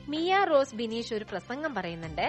Miya rose Bineesh ഒരു പ്രസംഗം പറയുന്നുണ്ട്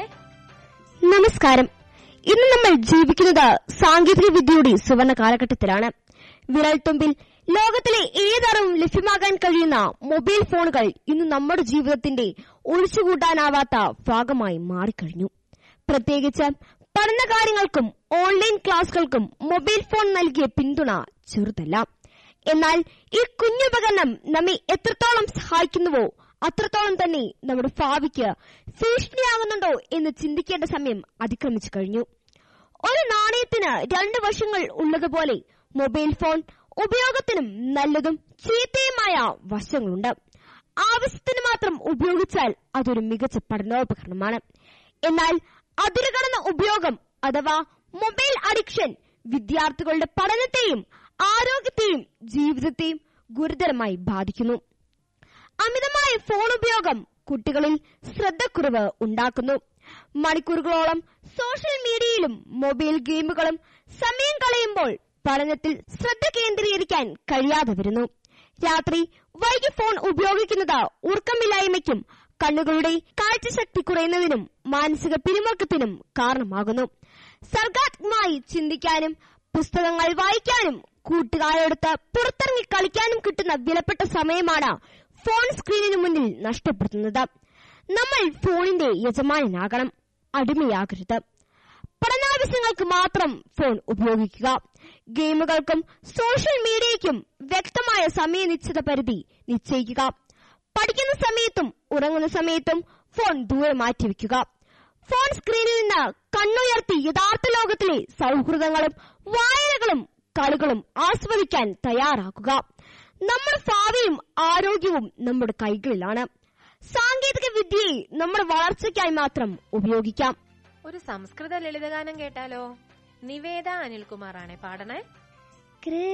നമസ്കാരം ഇന്ന് നമ്മൾ ജീവിക്കുന്നത് സാങ്കേതിക വിദ്യയുടെ സുവർണ കാലഘട്ടത്തിലാണ് വിരൽത്തുമ്പിൽ ലോകത്തിലെ ഏതറിവും ലഭ്യമാകാൻ കഴിയുന്ന മൊബൈൽ ഫോണുകൾ ഇന്ന് നമ്മുടെ ജീവിതത്തിന്റെ ഒഴിച്ചുകൂട്ടാനാവാത്ത ഭാഗമായി മാറിക്കഴിഞ്ഞു പ്രത്യേകിച്ച് പഠന കാര്യങ്ങൾക്കും ഓൺലൈൻ ക്ലാസുകൾക്കും മൊബൈൽ ഫോൺ നൽകിയ പിന്തുണ ചെറുതല്ല എന്നാൽ ഈ കുഞ്ഞുപകരണം നമ്മെ എത്രത്തോളം സഹായിക്കുന്നുവോ അത്രത്തോളം തന്നെ നമ്മുടെ ഭാവിക്ക് ഭീഷണിയാകുന്നുണ്ടോ എന്ന് ചിന്തിക്കേണ്ട സമയം അതിക്രമിച്ചു കഴിഞ്ഞു ഒരു നാണയത്തിന് രണ്ട് വശങ്ങൾ ഉള്ളതുപോലെ മൊബൈൽ ഫോൺ ഉപയോഗത്തിനും നല്ലതും ചീത്തയുമായ വശങ്ങളുണ്ട് ആവശ്യത്തിന് മാത്രം ഉപയോഗിച്ചാൽ അതൊരു മികച്ച പഠനോപകരണമാണ് എന്നാൽ അതിരുകടന്ന ഉപയോഗം അഥവാ മൊബൈൽ അഡിക്ഷൻ വിദ്യാർത്ഥികളുടെ പഠനത്തെയും ആരോഗ്യത്തെയും ജീവിതത്തെയും ഗുരുതരമായി ബാധിക്കുന്നു അമിതമായ ഫോൺ ഉപയോഗം കുട്ടികളിൽ ശ്രദ്ധക്കുറവ് ഉണ്ടാക്കുന്നു മണിക്കൂറുകളോളം സോഷ്യൽ മീഡിയയിലും മൊബൈൽ ഗെയിമുകളും സമയം കളയുമ്പോൾ പഠനത്തിൽ ശ്രദ്ധ കേന്ദ്രീകരിക്കാൻ കഴിയാതെ വരുന്നു രാത്രി വൈകി ഫോൺ ഉപയോഗിക്കുന്നത് ഉറക്കമില്ലായ്മയ്ക്കും കണ്ണുകളുടെ കാഴ്ചശക്തി കുറയുന്നതിനും മാനസിക പിരിമുറുക്കത്തിനും കാരണമാകുന്നു സർഗാത്മകമായി ചിന്തിക്കാനും പുസ്തകങ്ങൾ വായിക്കാനും കൂട്ടുകാരോടൊത്ത് പുറത്തിറങ്ങി കളിക്കാനും കിട്ടുന്ന വിലപ്പെട്ട സമയമാണ് ഫോൺ സ്ക്രീനിന് മുന്നിൽ നഷ്ടപ്പെടുത്തുന്നത് നമ്മൾ ഫോണിന്റെ യജമാനനാകണം അടിമയാകരുത് പഠനാവശ്യങ്ങൾക്ക് മാത്രം ഫോൺ ഉപയോഗിക്കുക ഗെയിമുകൾക്കും സോഷ്യൽ മീഡിയയ്ക്കും വ്യക്തമായ സമയ നിശ്ചിത പരിധി നിശ്ചയിക്കുക പഠിക്കുന്ന സമയത്തും ഉറങ്ങുന്ന സമയത്തും ഫോൺ ദൂരെ മാറ്റിവെക്കുക ഫോൺ സ്ക്രീനിൽ നിന്ന് കണ്ണുയർത്തി യഥാർത്ഥ ലോകത്തിലെ സൗഹൃദങ്ങളും വായനകളും കളികളും ആസ്വദിക്കാൻ തയ്യാറാക്കുക നമ്മുടെ ഭാവിയും ആരോഗ്യവും നമ്മുടെ കൈകളിലാണ് സാങ്കേതിക വിദ്യയെ നമ്മുടെ വളർച്ചയ്ക്കായി മാത്രം ഉപയോഗിക്കാം ഒരു സംസ്കൃത ലളിതഗാനം കേട്ടാലോ നിവേദ അനിൽകുമാറാണ് പാടണേ കൃ